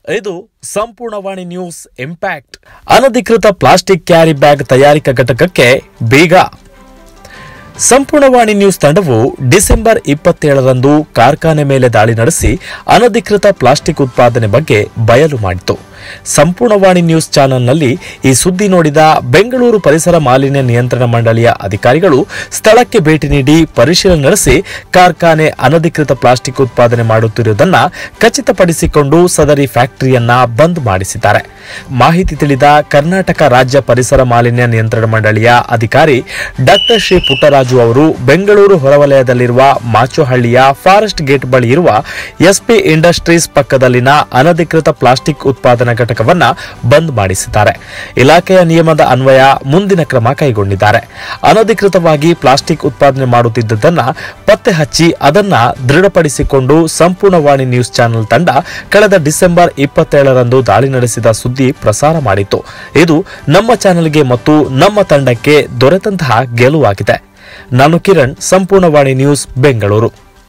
ಇದು Sampurnavani news impact ಅನಧಿಕೃತ plastic carry bag ತಯಾರಿಕಾ ಘಟಕಕ್ಕೆ ಬೀಗ ಸಂಪೂರ್ಣವಾಣಿ ನ್ಯೂಸ್ ತಂಡವು ಡಿಸೆಂಬರ್ ಇಪ್ಪತ್ತೇಳರಂದು ಕಾರ್ಖಾನೆ ಮೇಲೆ ದಾಳಿ ನಡೆಸಿ ಅನಧಿಕೃತ ಪ್ಲಾಸ್ಟಿಕ್ ಉತ್ಪಾದನೆ ಬಗ್ಗೆ ಬಯಲು ಮಾಡಿತು ಸಂಪೂರ್ಣವಾಣಿ ನ್ಯೂಸ್ ಚಾನೆಲ್ನಲ್ಲಿ ಈ ಸುದ್ದಿ ನೋಡಿದ ಬೆಂಗಳೂರು ಪರಿಸರ ಮಾಲಿನ್ಯ ನಿಯಂತ್ರಣ ಮಂಡಳಿಯ ಅಧಿಕಾರಿಗಳು ಸ್ಥಳಕ್ಕೆ ಭೇಟಿ ನೀಡಿ ಪರಿಶೀಲನೆ ನಡೆಸಿ ಕಾರ್ಖಾನೆ ಅನಧಿಕೃತ ಪ್ಲಾಸ್ಟಿಕ್ ಉತ್ಪಾದನೆ ಮಾಡುತ್ತಿರುವುದನ್ನ ಖಚಿತಪಡಿಸಿಕೊಂಡು ಸದರಿ ಫ್ಯಾಕ್ಟರಿಯನ್ನ ಬಂದ್ ಮಾಡಿಸಿದ್ದಾರೆ ಮಾಹಿತಿ ತಿಳಿದ ಕರ್ನಾಟಕ ರಾಜ್ಯ ಪರಿಸರ ಮಾಲಿನ್ಯ ನಿಯಂತ್ರಣ ಮಂಡಳಿಯ ಅಧಿಕಾರಿ ಡಾಕ್ಟರ್ ಶ್ರೀ ಪುಟ್ಟರಾಜು ಅವರು ಬೆಂಗಳೂರು ಹೊರವಲಯದಲ್ಲಿರುವ ಮಾಚೋಹಳ್ಳಿಯ ಫಾರೆಸ್ಟ್ ಗೇಟ್ ಬಳಿ ಇರುವ ಎಸ್ಪಿ ಇಂಡಸ್ಟ್ರೀಸ್ ಪಕ್ಕದಲ್ಲಿನ ಅನಧಿಕೃತ ಪ್ಲಾಸ್ಟಿಕ್ ಉತ್ಪಾದನಾ ಘಟಕವನ್ನ ಬಂದ್ ಮಾಡಿಸಿದ್ದಾರೆ ಇಲಾಖೆಯ ನಿಯಮದ ಅನ್ವಯ ಮುಂದಿನ ಕ್ರಮ ಕೈಗೊಂಡಿದ್ದಾರೆ ಅನಧಿಕೃತವಾಗಿ ಪ್ಲಾಸ್ಟಿಕ್ ಉತ್ಪಾದನೆ ಮಾಡುತ್ತಿದ್ದುದನ್ನ ಪತ್ತೆ ಹಚ್ಚಿ ಅದನ್ನ ದೃಢಪಡಿಸಿಕೊಂಡು ಸಂಪೂರ್ಣವಾಣಿ ನ್ಯೂಸ್ ಚಾನೆಲ್ ತಂಡ ಕಳೆದ ಡಿಸೆಂಬರ್ ಇಪ್ಪತ್ತೇಳರಂದು ದಾಳಿ ನಡೆಸಿದ ಸುದ್ದಿ ಪ್ರಸಾರ ಮಾಡಿತ್ತು ಇದು ನಮ್ಮ ಚಾನೆಲ್ಗೆ ಮತ್ತು ನಮ್ಮ ತಂಡಕ್ಕೆ ದೊರೆತಂತಹ ಗೆಲುವಾಗಿದೆ ನಾನು ಕಿರಣ್ ಸಂಪೂರ್ಣವಾಣಿ ನ್ಯೂಸ್ ಬೆಂಗಳೂರು